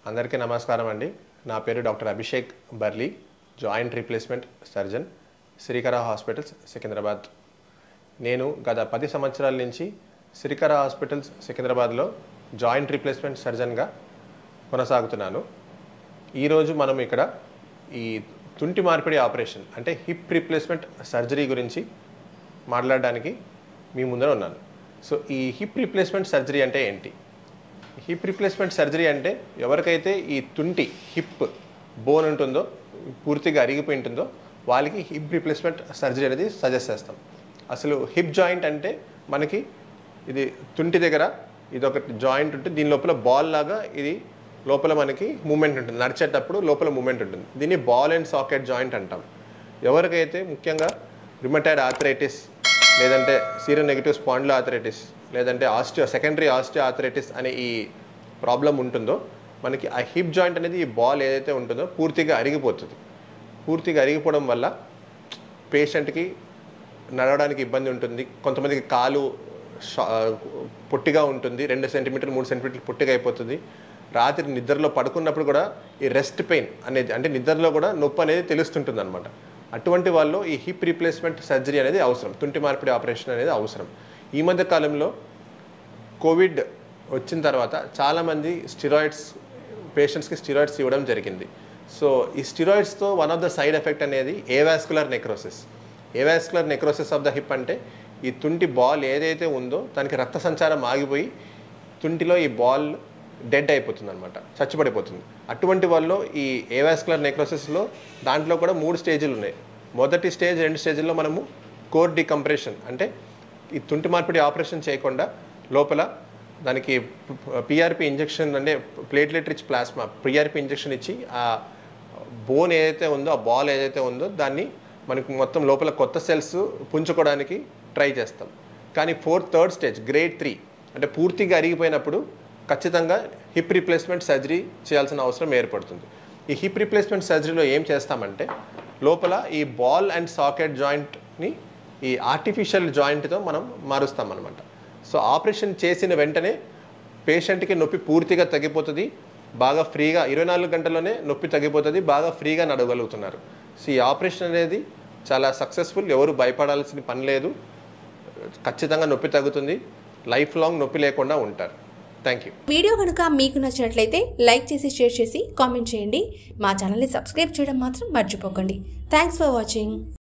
అందరికీ నమస్కారం అండి నా పేరు doctor Abhishek Barli joint replacement surgeon Srikara hospitals Secunderabad నేను గత పది సంవత్సరాల నుంచి శ్రీకర హాస్పిటల్స్ సికింద్రాబాద్లో జాయింట్ రీప్లేస్మెంట్ సర్జన్గా కొనసాగుతున్నాను ఈరోజు మనం ఇక్కడ ఈ తుంటి మార్పిడి ఆపరేషన్ అంటే హిప్ రీప్లేస్మెంట్ సర్జరీ గురించి మాట్లాడడానికి మీ ముందర ఉన్నాను సో ఈ హిప్ రీప్లేస్మెంట్ సర్జరీ అంటే ఏంటి హిప్ రీప్లేస్మెంట్ సర్జరీ అంటే ఎవరికైతే ఈ తుంటి హిప్ బోన్ ఉంటుందో పూర్తిగా అరిగిపోయి ఉంటుందో వాళ్ళకి హిప్ రీప్లేస్మెంట్ సర్జరీ అనేది సజెస్ట్ చేస్తాం అసలు హిప్ జాయింట్ అంటే మనకి ఇది తుంటి దగ్గర ఇది ఒక జాయింట్ ఉంటుంది దీని లోపల బాల్ లాగా ఇది లోపల మనకి మూమెంట్ ఉంటుంది నడిచేటప్పుడు లోపల మూమెంట్ ఉంటుంది దీన్ని బాల్ అండ్ సాకెట్ జాయింట్ అంటాం ఎవరికైతే ముఖ్యంగా రిమటైడ్ ఆథరైటిస్ లేదంటే సీరో నెగిటివ్ స్పాండ్లో ఆథరైటిస్ లేదంటే ఆస్టియో సెకండరీ ఆస్టియో ఆథరైటిస్ అనే ఈ ప్రాబ్లం ఉంటుందో మనకి ఆ హిప్ జాయింట్ అనేది ఈ బాల్ ఏదైతే ఉంటుందో పూర్తిగా అరిగిపోతుంది పూర్తిగా అరిగిపోవడం వల్ల పేషెంట్కి నడవడానికి ఇబ్బంది ఉంటుంది కొంతమందికి కాలు షా- పొట్టిగా ఉంటుంది రెండు సెంటీమీటర్లు మూడు సెంటీమీటర్లు పొట్టిగా అయిపోతుంది రాత్రి నిద్రలో పడుకున్నప్పుడు కూడా ఈ రెస్ట్ పెయిన్ అనేది అంటే నిద్రలో కూడా నొప్పి అనేది తెలుస్తుంటుంది అనమాట అటువంటి వాళ్ళు ఈ హిప్ రీప్లేస్మెంట్ సర్జరీ అనేది అవసరం తుంటి మార్పిడి ఆపరేషన్ అనేది అవసరం ఈ మధ్య కాలంలో కోవిడ్ వచ్చిన తర్వాత చాలామంది స్టిరాయిడ్స్ పేషెంట్స్కి స్టిరాయిడ్స్ ఇవ్వడం జరిగింది సో ఈ స్టిరాయిడ్స్తో one of the side effect అనేది avascular necrosis avascular necrosis of the hip అంటే ఈ తుంటి బాల్ ఏదైతే ఉందో దానికి రక్త సంచారం ఆగిపోయి తుంటిలో ఈ బాల్ డెడ్ అయిపోతుంది అనమాట చచ్చిపడిపోతుంది అటువంటి వాళ్ళు ఈ ఏవాస్కులర్ నెక్రోసిస్లో దాంట్లో కూడా మూడు స్టేజ్లు ఉన్నాయి మొదటి స్టేజ్ రెండు స్టేజ్లో మనము కోర్ డికంప్రెషన్ అంటే ఈ తుంటి మార్పిడి ఆపరేషన్ చేయకుండా లోపల దానికి పిఆర్పి ఇంజెక్షన్ అంటే platelet rich plasma PRP injection ఇచ్చి ఆ బోన్ ఏదైతే ఉందో ఆ బాల్ ఏదైతే ఉందో దాన్ని మనకి మొత్తం లోపల కొత్త సెల్స్ పుంజుకోవడానికి ట్రై చేస్తాం కానీ fourth third stage grade three అంటే పూర్తిగా అరిగిపోయినప్పుడు ఖచ్చితంగా హిప్ రీప్లేస్మెంట్ సర్జరీ చేయాల్సిన అవసరం ఏర్పడుతుంది ఈ హిప్ రీప్లేస్మెంట్ సర్జరీలో ఏం చేస్తామంటే లోపల ఈ బాల్ అండ్ సాకెట్ జాయింట్ని ఈ ఆర్టిఫిషియల్ జాయింట్తో మనం మారుస్తాం అనమాట సో ఆపరేషన్ చేసిన వెంటనే పేషెంట్కి నొప్పి పూర్తిగా తగ్గిపోతుంది బాగా ఫ్రీగా ఇరవై నాలుగు గంటల్లోనే నొప్పి తగ్గిపోతుంది బాగా ఫ్రీగా నడవగలుగుతున్నారు సో ఈ ఆపరేషన్ అనేది చాలా సక్సెస్ఫుల్ ఎవరు భయపడాల్సిన పని లేదు ఖచ్చితంగా నొప్పి తగ్గుతుంది లైఫ్ లాంగ్ నొప్పి లేకుండా ఉంటారు థ్యాంక్ యూ వీడియో కనుక మీకు నచ్చినట్లయితే లైక్ చేసి షేర్ చేసి కామెంట్ చేయండి మా ఛానల్ని సబ్స్క్రైబ్ చేయడం మాత్రం మర్చిపోకండి థ్యాంక్స్ ఫర్ వాచింగ్